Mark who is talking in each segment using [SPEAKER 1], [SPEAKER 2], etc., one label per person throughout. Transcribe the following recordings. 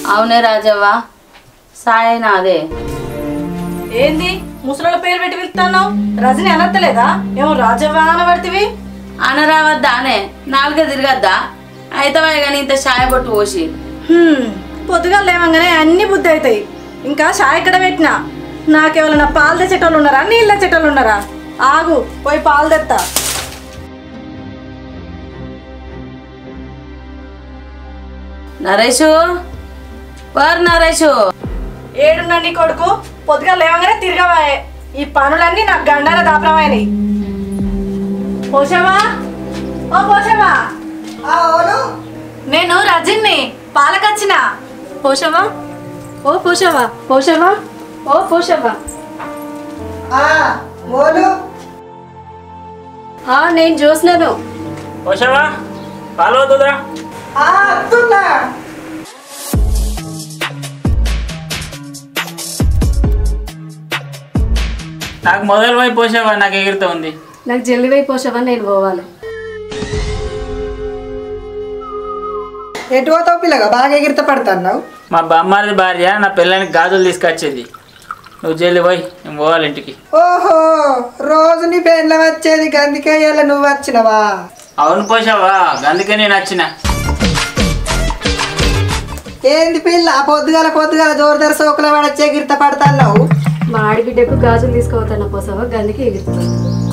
[SPEAKER 1] అవునే రాజవ్వ సాయి నాదే
[SPEAKER 2] ఏంది ముసలోళ్ళ పేరు పెట్టి పిలుస్తున్నావు రజని అనత్తలేదా ఏమో రాజవ్వ అనబడితివి
[SPEAKER 1] అనరావద్దానే నాలుగే తిరగద్దా అయితే కానీ ఇంత షాయ బొట్టు పోసి
[SPEAKER 2] హ్మ్, పొద్దుగా లేవంగానే అన్ని బుద్ధి అవుతాయి ఇంకా షాయ్ ఎక్కడ పెట్టినా నాకెవరైనా పాలు తెచ్చేటోళ్ళు ఉన్నారా నీళ్ళు తెచ్చేటోళ్ళు ఉన్నారా ఆగు పోయి పాలు తెత్తా
[SPEAKER 1] నరేషు వారు నరేషు
[SPEAKER 2] ఏడున్నా నీ కొడుకు పొద్దుగా లేవగానే తిరగవాయే ఈ పనులన్నీ నాకు గండాల దాపరమైనవి పోషవా ఓ పోషవా నేను రజిన్ని పాలకచ్చిన పోషవా ఓ పోషవా పోషవా ఓ పోషవా ఆ నేను చూసినాను
[SPEAKER 3] వచ్చావా పాలు వద్దురా నాకు మొదలు పోయి పోసావా నాకు ఎగురుతా ఉంది
[SPEAKER 2] నాకు జల్లివై పోషవా నేను పోవాలి
[SPEAKER 4] ఎటు పోతావు పిల్లగా బాగా ఎగిరిత పడుతున్నావు
[SPEAKER 3] మా బామ్మారి భార్య నా పిల్లని గాజులు తీసుకొచ్చేది నువ్వు జల్లి పోయి నేను పోవాలి ఇంటికి
[SPEAKER 4] ఓహో రోజు నీ పెళ్ళ వచ్చేది గందికే ఇవాళ నువ్వు వచ్చినవా
[SPEAKER 3] అవును పోసావా అందుకే నేను వచ్చిన
[SPEAKER 4] ఏంది పిల్ల పొద్దుగాల పొద్దుగాల జోరుదారు సోకుల వాడొచ్చి ఎగిరిత పడుతున్నావు
[SPEAKER 2] మా ఆడిబిడ్డకు గాజులు తీసుకుపోతాను పోసావా గందికి ఎగురుతాను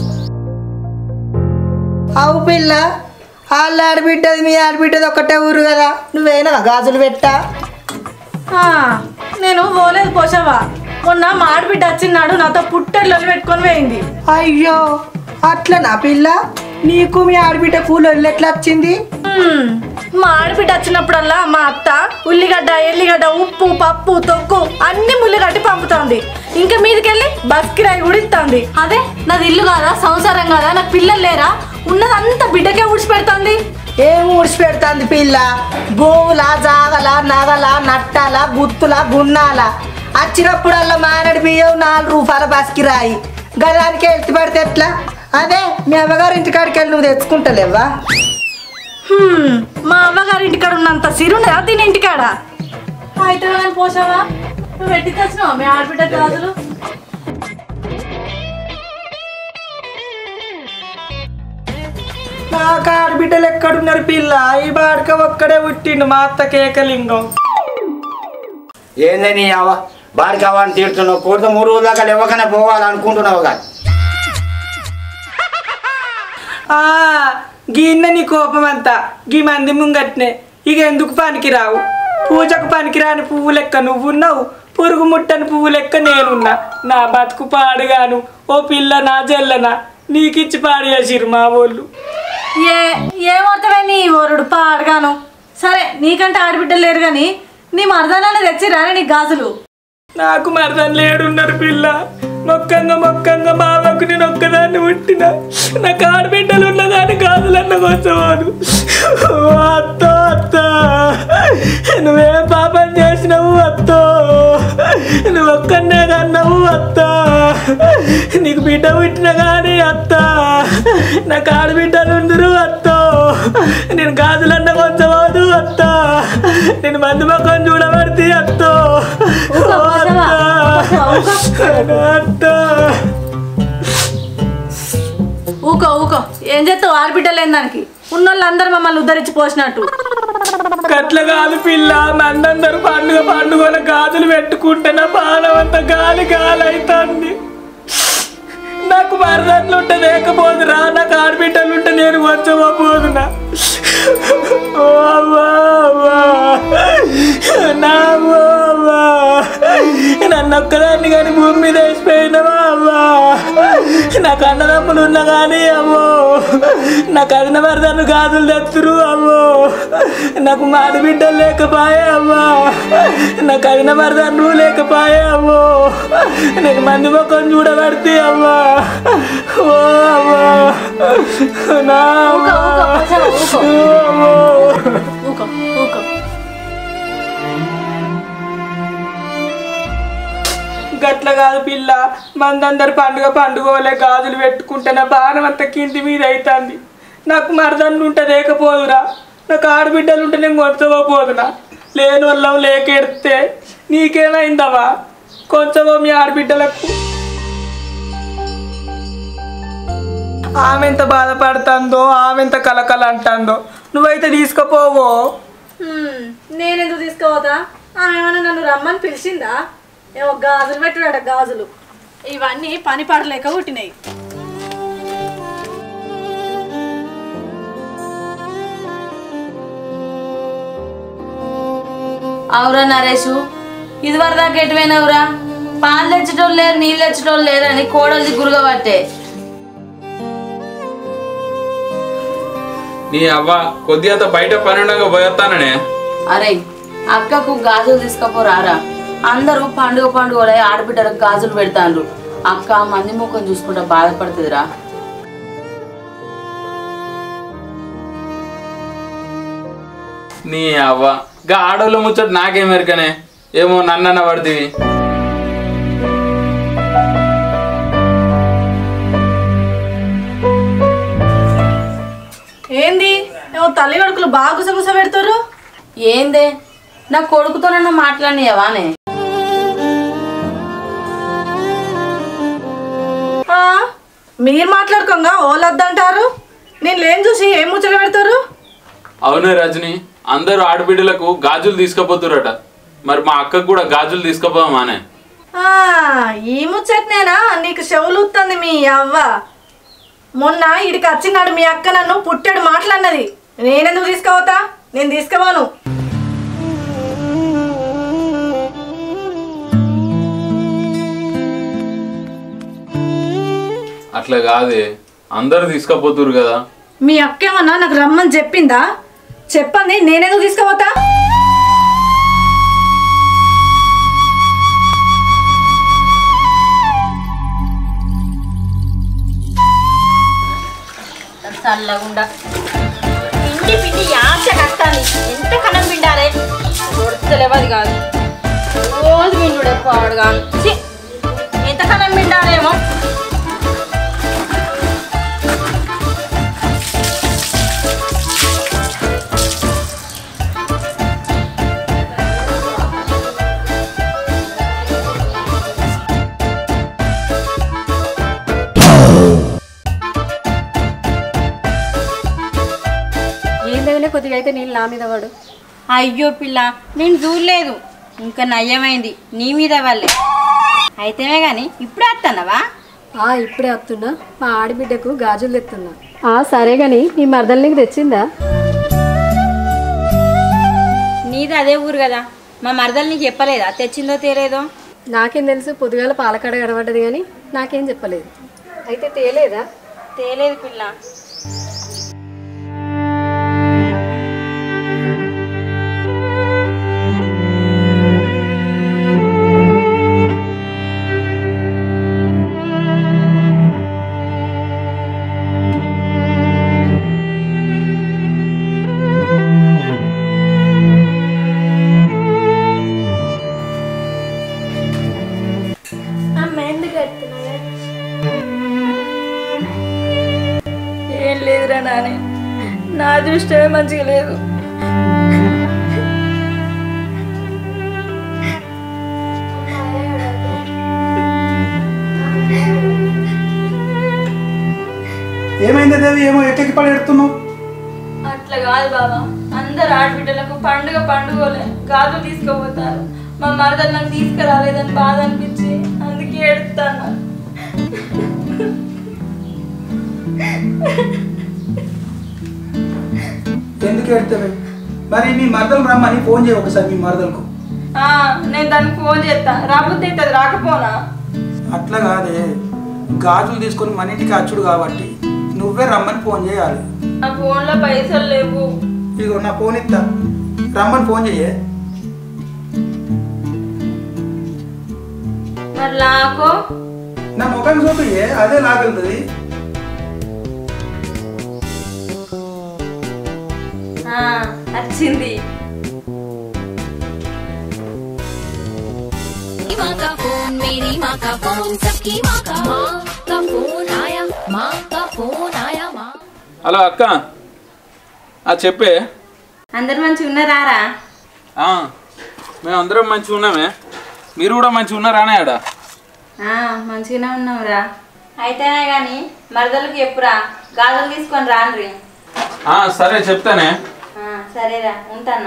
[SPEAKER 4] అవు పిల్ల వాళ్ళ ఆడబిడ్డది మీ ఆడబిడ్డది ఒక్కటే ఊరు కదా నువ్వేనా గాజులు పెట్టా
[SPEAKER 2] నేను పోలేదు పోసావా మొన్న మా ఆడబిడ్డ వచ్చినాడు నాతో పుట్టెళ్ళు పెట్టుకొని పోయింది
[SPEAKER 4] అయ్యో అట్లా నా పిల్ల నీకు మీ ఆడబిడ్డ కూలి ఎట్లా వచ్చింది
[SPEAKER 2] హ్మ్, మా ఆడబిడ్డ వచ్చినప్పుడల్లా మా అత్త ఉల్లిగడ్డ ఎల్లిగడ్డ ఉప్పు పప్పు తొక్కు అన్ని ముళ్ళు కట్టి పంపుతోంది ఇంకా మీదకెళ్ళి బస్ కిరాయి కూడా ఇస్తుంది అదే నాది ఇల్లు కాదా సంసారం కాదా నాకు పిల్లలు లేరా ఉన్నదంతా బిడ్డకే ఊడ్చి పెడుతుంది
[SPEAKER 4] ఏం ఊడ్చి పెడుతుంది పిల్ల భూముల జాగల నగల నట్టాల గుత్తుల గున్నాల వచ్చినప్పుడల్లా మానడి బియ్యం నాలుగు రూపాయల బస్కిరాయి గదానికి ఎత్తి పెడితే ఎట్లా అదే మీ అమ్మగారు ఇంటికాడికి వెళ్ళి నువ్వు తెచ్చుకుంటలేవా
[SPEAKER 2] హ్మ్, మా అవ్వగారి ఇంటికాడ ఉన్నంత సిరుండదా దీని ఇంటికాడ అయితే నేను పోసావా నువ్వు పెట్టి తెచ్చినావా మీ ఆడబిడ్డ గాజులు
[SPEAKER 4] నా ఆడబిడ్డలు ఎక్కడున్నారు పిల్ల ఈ బాడక ఒక్కడే పుట్టిండు మా అత్త కేకలింగం
[SPEAKER 5] ఏందని అవ బాడికి అని తీరుతున్నావు కూడత మూడు రోజుల దాకా ఇవ్వకనే పోవాలనుకుంటున్నావు కాదు
[SPEAKER 4] ఆ గిన్నె నీ కోపం అంతా గీ మంది ముంగట్నే ఇక ఎందుకు పనికిరావు పూజకు పనికిరాని పువ్వు లెక్క నువ్వున్నావు పురుగు ముట్టని పువ్వు లెక్క నేనున్నా నా బతుకు పాడుగాను ఓ పిల్ల నా జల్లనా నీకిచ్చి పాడు చేసిరు మా వాళ్ళు
[SPEAKER 2] ఏ ఏమవుతావే నీ ఓరుడు పాడగాను సరే నీకంటే ఆడబిడ్డలు లేరు కానీ నీ మరదనాన్ని తెచ్చిరా నీ గాజులు
[SPEAKER 4] నాకు మరదలు లేడున్నారు పిల్ల మొక్కంగా మొక్కంగా మామకు నేను ఒక్కదాన్ని పుట్టిన నాకు ఆడబిడ్డలు ఉన్నదాన్ని కాదులన్న కొంచెవాడు అత్త అత్త నువ్వేం పాపం చేసినావు అత్తో నువ్వు ఒక్కనే కన్నావు అత్త నీకు బిడ్డ పుట్టిన కానీ అత్త నాకు ఆడబిడ్డలు ఉందరు అత్తో నేను గాజులన్న కొంచెవాడు అత్త నేను మంది మొక్కం చూడబడితే అత్తో
[SPEAKER 2] ఊకో, పోసావా? పోసావా? ఊకో.
[SPEAKER 4] అత్త
[SPEAKER 2] ఊకో ఊకో ఏం చేస్తావు ఆడబిడ్డలు లేని దానికి ఉన్నోళ్ళందరూ మమ్మల్ని ఉద్ధరించి పోసినట్టు
[SPEAKER 4] కట్ల కాదు పిల్ల మందందరూ పండుగ పండుగల గాజులు పెట్టుకుంటున్నా పానం అంతా గాలి గాలి అవుతుంది నాకు మరదట్లు ఉంటే లేకపోదురా నాకు ఆడబిడ్డలు ఉంటే నేను వచ్చమా పోదునా ఓ అవ్వా, అవ్వా. నా అవ్వా, అవ్వా. నన్ను ఒక్కదాన్ని కానీ భూమి మీద వేసిపోయినవా అవ్వా నాకు అన్నదమ్ములు ఉన్నా కానీ అమ్మో నాకు అదిన మరదలు గాజులు తెచ్చురు అమ్మో నాకు మాడి బిడ్డలు లేకపాయే అమ్మా నాకు అదిన మరదలు లేకపాయే అమ్మో నేను మంది మొక్కను చూడబడితే అమ్మా ఓ అమ్మా నా
[SPEAKER 2] ఊకో, ఊకో, పోసావా? ఊకో.
[SPEAKER 4] ఓ అమ్మో.
[SPEAKER 2] ఊకో ఊకో
[SPEAKER 4] గట్ల కాదు పిల్ల మందందరు పండుగ పండుగలే గాజులు పెట్టుకుంటే నా బాణం అంత కింది మీద అవుతుంది నాకు మరదన్ను ఉంటే లేకపోదురా నాకు ఆడబిడ్డలు ఉంటే నేను కొడతావో పోదునా లేని వాళ్ళం లేకెడితే నీకేమైందవా కొంచెమో మీ ఆడబిడ్డలకు ఆమె ఎంత బాధపడుతుందో ఆమె ఎంత కలకల అంటుందో నువ్వైతే తీసుకుపోవో
[SPEAKER 2] హ్మ్, నేనెందుకు తీసుకోవద్దా ఆమె ఏమైనా నన్ను రమ్మని పిలిచిందా ఏమో గాజులు పెట్టుడాట గాజులు ఇవన్నీ పని పడలేక పుట్టినాయి
[SPEAKER 1] అవురా నరేషు ఇదివరకు దాకా ఎటువైనవురా పాలు తెచ్చటోళ్ళు లేరు నీళ్ళు తెచ్చటోళ్ళు లేరని కోడలు దిగురుగా పట్టే
[SPEAKER 6] నీ అవ్వ కొద్దిగా బయట పని ఉండగా పోయేస్తాననే
[SPEAKER 1] అరే అక్కకు గాజులు తీసుకపోరారా అందరూ పండుగ పండుగలై ఆడబిడ్డలకు గాజులు పెడతాండ్రు అక్క మంది ముఖం చూసుకుంటా బాధపడుతుందిరా
[SPEAKER 6] నీ అవ్వ గా ఆడోళ్ళ ముచ్చట నాకేమెరకనే ఏమో నన్నన్న పడుతుంది
[SPEAKER 2] ఏంది ఏమో తల్లి కొడుకులు బాగా గుసగుస పెడతారు
[SPEAKER 1] ఏందే నా కొడుకుతోనన్నా మాట్లాడినవానే
[SPEAKER 2] ఆ, మీరు మాట్లాడుకోగా ఓలొద్దంటారు నేను లేని చూసి ఏం ముచ్చట పెడతారు
[SPEAKER 6] అవునే రజని అందరూ ఆడబిడ్డలకు గాజులు తీసుకుపోతురట మరి మా అక్కకు కూడా గాజులు తీసుకుపోమానే
[SPEAKER 2] ఆ, ఈ ముచ్చట్నేనా నీకు చెవులు ఉత్తంది మీ అవ్వ మొన్న ఇడికి వచ్చినాడు మీ అక్క నన్ను పుట్టాడు మాట్లాడినది నేనెందుకు తీసుకోవతా నేను తీసుకోవాను
[SPEAKER 6] అట్లా కాదే అందరూ తీసుకుపోతురు కదా
[SPEAKER 2] మీ అక్క ఏమన్నా నాకు రమ్మని చెప్పిందా చెప్పండి నేనెందుకు తీసుకోవతా
[SPEAKER 7] చల్లగుండా పిండి పిండి యాస కట్టాలి ఎంత కనం పిండాలి కొడతలేవది కాదు రోజు పిండుడే పాడుగాను ఛీ, ఎంత కనం పిండాలేమో
[SPEAKER 8] ఏందైనా కొద్దిగా అయితే నీళ్ళు నా మీద పడు
[SPEAKER 7] అయ్యో పిల్ల నేను చూడలేదు ఇంకా నయ్యమైంది నీ మీద వాళ్ళే అయితేనే కానీ ఇప్పుడే వస్తున్నావా
[SPEAKER 8] ఆ ఇప్పుడే వస్తున్నా మా ఆడబిడ్డకు గాజులు తెస్తున్నా ఆ సరే గాని నీ మరదలు నీకు తెచ్చిందా
[SPEAKER 7] నీది అదే ఊరు కదా మా మరదలు నీకు చెప్పలేదా తెచ్చిందో తేలేదో
[SPEAKER 8] నాకేం తెలుసు పొద్దుగాల పాలకాడ గడబడ్డది కానీ నాకేం చెప్పలేదు అయితే తేలేదా
[SPEAKER 7] తేలేదు పిల్ల
[SPEAKER 2] ఏం లేదురా నాని నా అదృష్టమే మంచిగా లేదు
[SPEAKER 4] ఏమైంది దేవి ఏమో ఎక్కకి పడి ఎడుతున్నావు
[SPEAKER 2] అట్లా కాదు బాబా అందరు ఆడబిడ్డలకు పండుగ పండుగలే గాజులు తీసుకుపోతారు మా మరదలు నాకు తీసుకురాలేదని బాధ అనిపించి అందుకే ఏడుస్తాను
[SPEAKER 4] ఎందుకు ఎడతావే మరి మీ మరదలు రమ్మని ఫోన్ చేయ ఒకసారి మీ మరదలకు
[SPEAKER 2] నేను దానికి ఫోన్ చేస్తా రాకపోతే అవుతుంది రాకపోనా
[SPEAKER 4] అట్లా కాదే గాజులు తీసుకొని మన ఇంటికి అచ్చుడు కాబట్టి నువ్వే రమ్మని ఫోన్ చేయాలి
[SPEAKER 2] నా ఫోన్లో పైసలు లేవు
[SPEAKER 4] ఇదిగో నా ఫోన్ ఇస్తా రమ్మని ఫోన్ చెయ్యే
[SPEAKER 2] మరి లాకో
[SPEAKER 4] నా ముఖం చూపియే అదే లాగలుగుతుంది
[SPEAKER 2] ఆ, వచ్చింది
[SPEAKER 9] माँ का फोन मेरी माँ का फोन सबकी माँ का माँ का फोन आया माँ का फोन आया माँ
[SPEAKER 6] హలో అక్క ఆ చెప్పే
[SPEAKER 7] అందరు మంచిగా ఉన్నారా
[SPEAKER 6] ఆ, మేమందరం మంచిగా ఉన్నామే మీరు కూడా మంచిగా ఉన్నారానే ఆడ
[SPEAKER 7] ఆ, మంచిగానే ఉన్నావురా అయితేనే కానీ మరదలకి చెప్పురా గాజులు తీసుకొని రాన్రి
[SPEAKER 6] ఆ, సరే చెప్తానే
[SPEAKER 7] ఆ, సరేరా ఉంటానా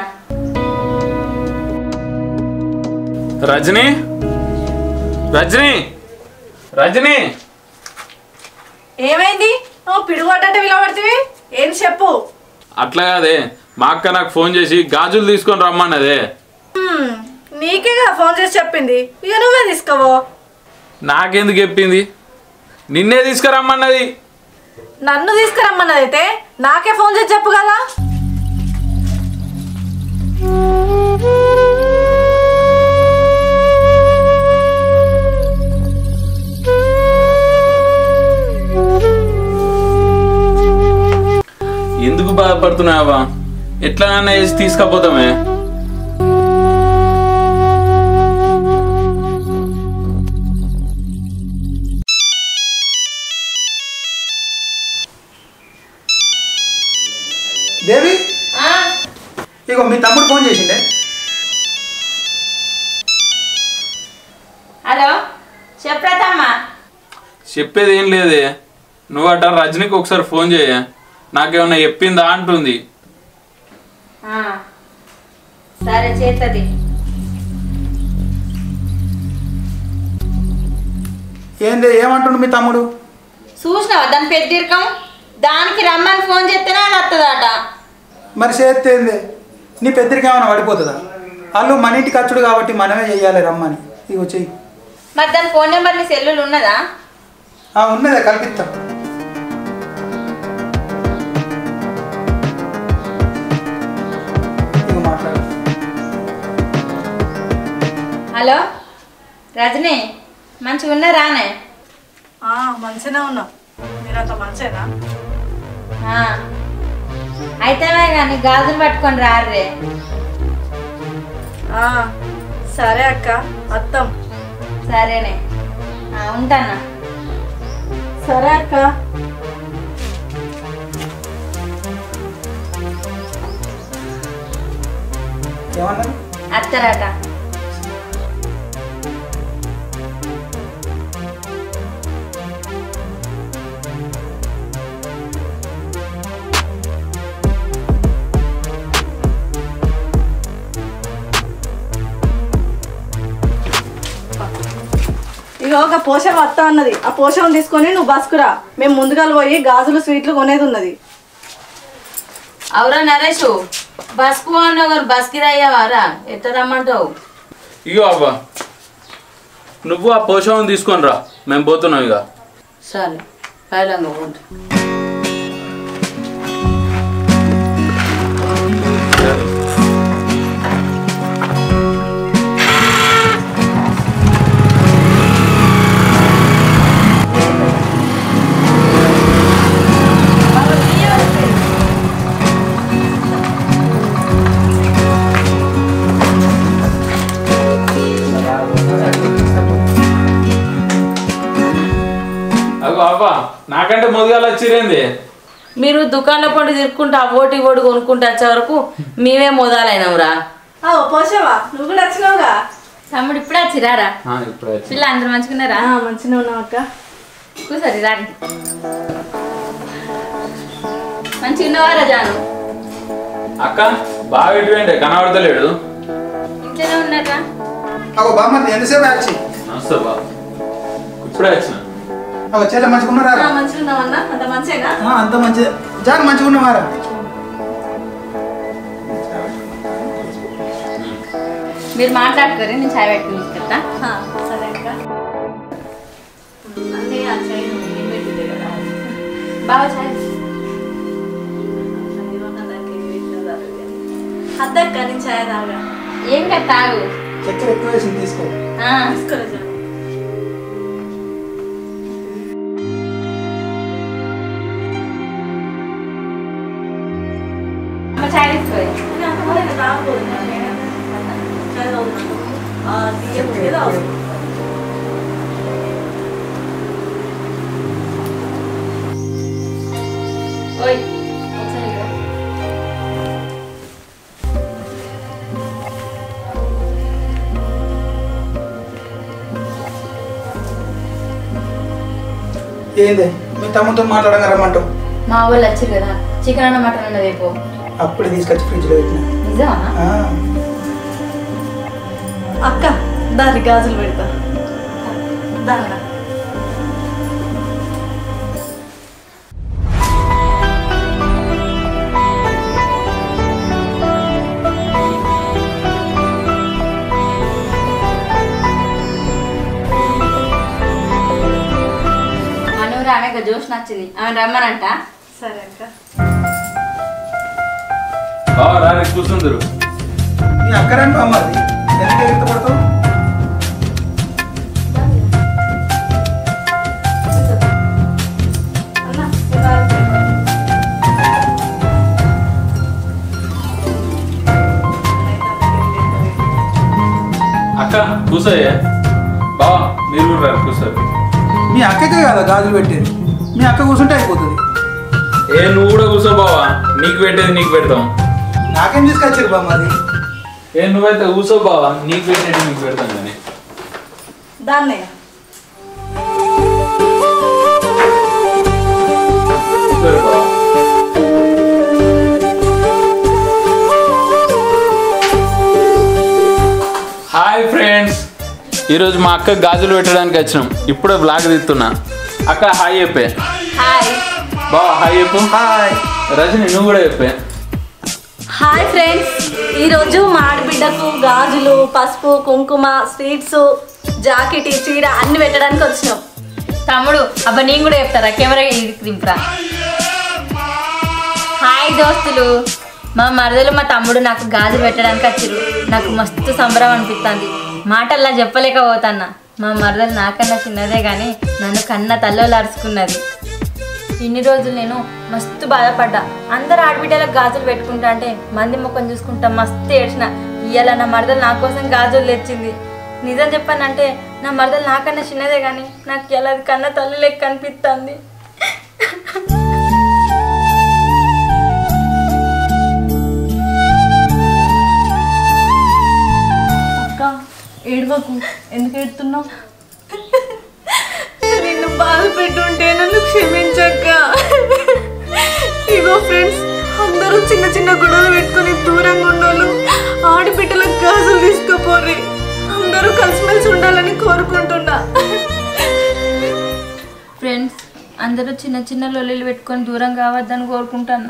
[SPEAKER 6] రజని రజని రజని
[SPEAKER 2] ఏమైంది ఓ పిడుగొట్టంటే విలబడుతుంది ఏం చెప్పు
[SPEAKER 6] అట్లా కాదే మా అక్క నాకు ఫోన్ చేసి గాజులు తీసుకొని రమ్మన్నదే
[SPEAKER 2] హ్మ్, నీకేగా ఫోన్ చేసి చెప్పింది ఇక నువ్వే తీసుకోవో
[SPEAKER 6] నాకెందుకు చెప్పింది నిన్నే తీసుకురమ్మన్నది
[SPEAKER 2] నన్ను తీసుకురమ్మన్నదైతే నాకే ఫోన్ చేసి చెప్పు కదా
[SPEAKER 6] ఎందుకు బాధపడుతున్నావా ఎట్లా వేసి తీసుకపోతామే
[SPEAKER 5] దేవి ఇగో మీ తమ్ముడు ఫోన్ చేసిండే
[SPEAKER 7] హలో చెప్పరా తమ్మా
[SPEAKER 6] చెప్పేది ఏం లేదే నువ్వు అట రజనీకి ఒకసారి ఫోన్ చేయ నాకేమన్నా చెప్పిందా అంటుంది
[SPEAKER 7] ఆ, సరే చేస్తుంది
[SPEAKER 5] ఏంది ఏమంటుండు మీ తమ్ముడు
[SPEAKER 7] చూసినావా దాని పెద్దిరకం దానికి రమ్మని ఫోన్ చేస్తేనే అది వస్తుందట
[SPEAKER 5] మరి చేస్తే ఏంది నీ పెద్దరికి ఏమైనా పడిపోతుందా వాళ్ళు మన ఇంటికి వచ్చుడు కాబట్టి మనమే చెయ్యాలి రమ్మని ఇగో చెయ్యి
[SPEAKER 7] మరి దాని ఫోన్ నెంబర్ నీ సెల్లులు ఉన్నదా
[SPEAKER 5] ఆ, ఉన్నదే కల్పిస్తా ఇగో మాట్లాడు
[SPEAKER 7] హలో రజనీ మంచిగా ఉన్నారానే
[SPEAKER 2] ఆ, మంచిగానే ఉన్నాం మీరంత మంచిగా
[SPEAKER 7] ఆ, అయితేనే కానీ గాజులు పట్టుకొని రారే
[SPEAKER 2] సరే అక్క అత్తం
[SPEAKER 7] సరేనే ఆ, ఉంటానా
[SPEAKER 2] సరే అక్క
[SPEAKER 5] ఏమన్నారు
[SPEAKER 7] అత్తరాట
[SPEAKER 2] ఇక ఒక పోషం వస్తా అన్నది ఆ పోషం తీసుకొని నువ్వు బస్కురా మేము ముందుగా పోయి గాజులు స్వీట్లు కొనేది ఉన్నది
[SPEAKER 1] అవురా నరేష్ బస్కు అన్నావు కానీ బస్కి రయ్యావారా ఎట్లా రమ్మంటావు
[SPEAKER 6] ఇగో అవ్వ నువ్వు ఆ పోషం తీసుకొని రా మేము పోతున్నాం ఇక
[SPEAKER 1] సరే కాయలంగా ఉంటు
[SPEAKER 6] అగో అవ్వ నాకంటే మొదగాలు వచ్చిరేంది
[SPEAKER 1] మీరు దుకాణంలో పండు తిరుక్కుంటా ఆ ఓటి ఓడి కొనుక్కుంటూ వచ్చే వరకు మేమే మొదలైనాంరా
[SPEAKER 2] ఆ పోషవా నువ్వు కూడా వచ్చినావుగా
[SPEAKER 7] తమ్ముడు ఇప్పుడే వచ్చిరారా
[SPEAKER 6] ఇప్పుడు
[SPEAKER 7] పిల్ల అందరు మంచుకున్నారా
[SPEAKER 2] ఆ, మంచిగానే ఉన్నావు అక్క
[SPEAKER 7] కూసరి రాని మంచిగా ఉన్నవారా జాను
[SPEAKER 6] అక్క బాగా ఎటువంటి కనబడతలేడు
[SPEAKER 7] ఇంట్లోనే ఉన్నారా
[SPEAKER 5] అగో బామ్మది ఎంతసేపు వచ్చి
[SPEAKER 6] నమస్తే బా ఇప్పుడే వచ్చిన
[SPEAKER 5] అగో చెల్లె మంచిగా ఉన్నారా
[SPEAKER 2] ఆ, మంచిగా ఉన్నావన్నా అంత మంచిగా
[SPEAKER 5] ఆ, అంత మంచి జాన్ మంచిగా ఉన్నవారా
[SPEAKER 7] మీరు మాట్లాడుకోరు నేను చాయ్ పెట్టుకుని తీసుకెళ్తా
[SPEAKER 2] సరే అక్క అన్నీ ఆ చైన్ నేను పెట్టితే కదా
[SPEAKER 7] బాగా చాయ్
[SPEAKER 2] అద్దక్క నేను ఛాయ్ తాగా
[SPEAKER 7] ఏం కదా తాగు
[SPEAKER 5] చక్కెర ఎక్కువ వేసింది తీసుకో
[SPEAKER 7] ఆ,
[SPEAKER 2] తీసుకోలేదు జాను.
[SPEAKER 7] అమ్మ చాయ్ తీసుకో ఓయ్ ఒకసారి ఇవ్వు.
[SPEAKER 5] ఏంది మీ తమ్ముతో మాట్లాడంగా రమ్మంటావు
[SPEAKER 7] మా వాళ్ళు వచ్చారు కదా చికెన్ అన్న మటన్ అన్న రేపు
[SPEAKER 5] అప్పుడే తీసుకొచ్చి ఫ్రిడ్జ్లో పెట్టిన
[SPEAKER 7] నిజమా
[SPEAKER 5] ఆ,
[SPEAKER 2] అక్క దాని గాజులు పెడతా దాని
[SPEAKER 7] మనూరు ఆమె జోష్ నచ్చింది ఆమె రమ్మనంట
[SPEAKER 2] సరే అక్క
[SPEAKER 6] బావా రాని కూర్చుందరు
[SPEAKER 5] మీ అక్కరాని బామ్మది ఎందుకు ఎగుతపడతావు
[SPEAKER 2] అన్న ఈ గాజులు పెడతా.
[SPEAKER 6] అక్క కూర్చోయే బావా మీరు కూడా రండి కూర్చోరు
[SPEAKER 5] మీ అక్కకే కదా గాజులు పెట్టేది మీ అక్క కూర్చుంటే అయిపోతుంది
[SPEAKER 6] ఏ నువ్వు కూడా కూర్చో బావా నీకు పెట్టేది నీకు పెడతాం
[SPEAKER 5] నాకేం తీసుకొచ్చారు బామ్మది
[SPEAKER 6] ఏ నువ్వైతే కూర్చో బావా నీకు పెట్టేది నీకు పెడతాం కానీ
[SPEAKER 2] దాన్నే
[SPEAKER 6] సరే బావా హాయ్ ఫ్రెండ్స్ ఈరోజు మా అక్క గాజులు పెట్టడానికి వచ్చినాం ఇప్పుడే బ్లాగ్ తీస్తున్నా అక్క హాయ్ చెప్పే
[SPEAKER 2] హాయ్
[SPEAKER 6] బావా హాయ్ చెప్పు
[SPEAKER 5] హాయ్
[SPEAKER 6] రజని నువ్వు కూడా చెప్పే
[SPEAKER 2] హాయ్ ఫ్రెండ్స్ ఈరోజు మా ఆడబిడ్డకు గాజులు పసుపు కుంకుమ స్వీట్స్ జాకెట్ చీర అన్ని పెట్టడానికి వచ్చినాం
[SPEAKER 7] తమ్ముడు అబ్బా నేను కూడా చెప్తారా కెమెరా దింపురా హాయ్ దోస్తులు మా మరదలు మా తమ్ముడు నాకు గాజులు పెట్టడానికి వచ్చిర్రు నాకు మస్తు సంబరం అనిపిస్తుంది మాటల్లా చెప్పలేకపోతాన్నా మా మరదలు నాకన్నా చిన్నదే కానీ నన్ను కన్న తల్లోలు అరుచుకున్నది ఇన్ని రోజులు నేను మస్తు బాధపడ్డా అందరు ఆడబిడ్డలకు గాజులు పెట్టుకుంటా అంటే మంది ముఖం చూసుకుంటా మస్తు ఏడ్చిన ఇవాళ నా మరదలు నా కోసం గాజులు తెచ్చింది నిజం చెప్పానంటే నా మరదలు నాకన్నా చిన్నదే కానీ నాకు ఇలా అది కన్న తల్లి లెక్క అనిపిస్తుంది
[SPEAKER 2] అక్క ఏడవకు ఎందుకు ఏడుతున్నావు నిన్ను బాధ పెట్టుంటే నన్ను క్షమించక్క ఇగో ఫ్రెండ్స్ అందరూ చిన్న చిన్న గొడవలు పెట్టుకొని దూరంగా ఉన్నోళ్ళు ఆడబిడ్డలకు గాజులు తీసుకుపోర్రి అందరూ కలిసిమెలిసి ఉండాలని కోరుకుంటున్నా
[SPEAKER 7] ఫ్రెండ్స్ అందరూ చిన్న చిన్న లొల్లిలు పెట్టుకొని దూరం కావద్దని కోరుకుంటాను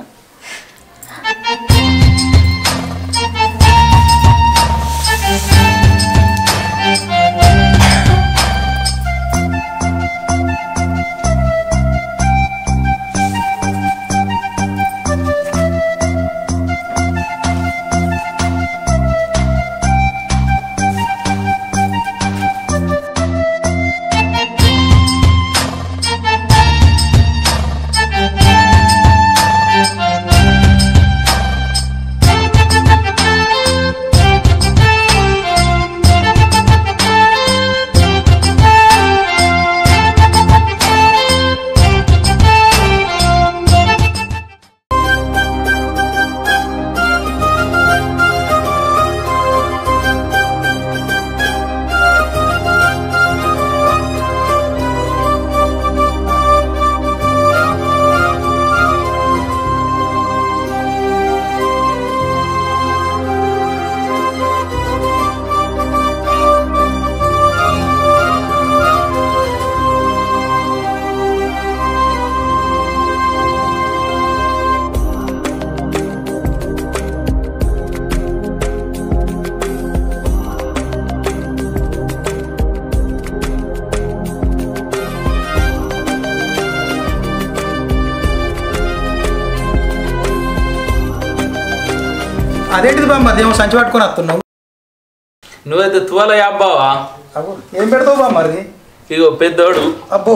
[SPEAKER 5] అదేంటిది బామ్మది ఏమో సంచి పట్టుకొని వస్తున్నావు
[SPEAKER 6] నువ్వైతే తువాల యాబ్బావా
[SPEAKER 5] అబ్బో ఏం పెడతావు బామ్మది
[SPEAKER 6] ఇగో పెద్దోడు
[SPEAKER 5] అబ్బో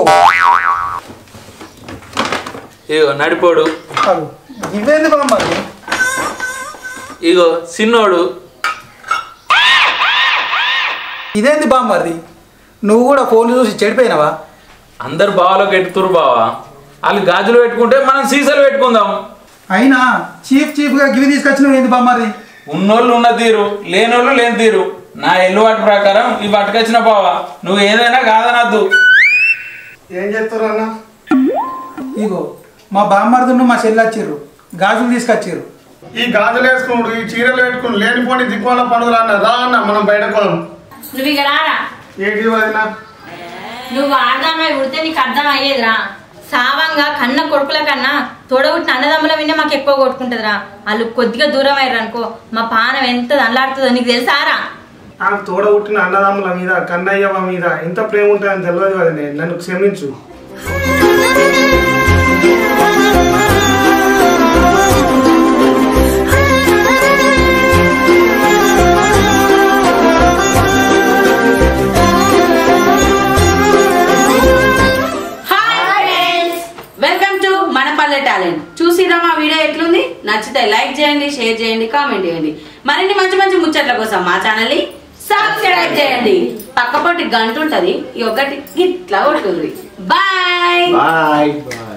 [SPEAKER 6] ఇగో నడిపోడు
[SPEAKER 5] అబ్బో ఇవేంది బామ్మది
[SPEAKER 6] ఇగో చిన్నోడు
[SPEAKER 5] ఇదేంది బామ్మది నువ్వు కూడా ఫోన్ చూసి చెడిపోయినావా
[SPEAKER 6] అందరు బావలోకి ఎట్టుతురు బావా వాళ్ళు గాజులు పెట్టుకుంటే మనం సీసాలు పెట్టుకుందాం
[SPEAKER 5] అయినా చీఫ్ చీఫ్గా గివి తీసుకొచ్చినావు ఏంది బామ్మది
[SPEAKER 6] ఉన్నోళ్ళు ఉన్న తీరు లేనోళ్ళు లేని తీరు నా ఎల్లువాటి ప్రకారం ఈ పట్టుకొచ్చిన బావా నువ్వు ఏదైనా కాదనద్దు
[SPEAKER 5] ఏం చెప్తారు అన్న ఇగో మా బామ్మర్దును మా చెల్లి వచ్చిర్రు గాజులు తీసుకొచ్చిర్రు
[SPEAKER 10] ఈ గాజులు వేసుకున్నాడు ఈ చీరలు పెట్టుకుని లేనిపోని దిక్కుమాల పండుగ అన్న రా అన్న మనం బయట కొలం
[SPEAKER 7] నువ్వు ఇక రారా
[SPEAKER 10] ఏంటి వదినా
[SPEAKER 7] నువ్వు ఆడదామై ఉడితే నీకు అర్థం అయ్యేదిరా సావంగా కన్న కొడుకుల కన్నా తోడబుట్టిన అన్నదమ్ముల విన్నే మాకు ఎక్కువ కొట్టుకుంటుందిరా వాళ్ళు కొద్దిగా దూరం అయ్యారు అనుకో మా పానం ఎంత దండలాడుతుందో నీకు తెలుసారా
[SPEAKER 10] నాకు తోడ పుట్టిన అన్నదమ్ముల మీద కన్నయ్యవ మీద ఎంత ప్రేమ ఉంటుందని తెలియదు వదినే నన్ను క్షమించు
[SPEAKER 1] వెల్కమ్ టు మన పల్లె టాలెంట్ చూసిరా మా వీడియో ఎట్లుంది నచ్చితే లైక్ చేయండి షేర్ చేయండి కామెంట్ చేయండి మరిన్ని మంచి మంచి ముచ్చట్ల కోసం మా ఛానల్ ని సబ్స్క్రైబ్ చేయండి పక్కపొట్టి గంట ఉంటది ఈ ఒకటి ఇట్లా ఉంటుంది బాయ్
[SPEAKER 10] బాయ్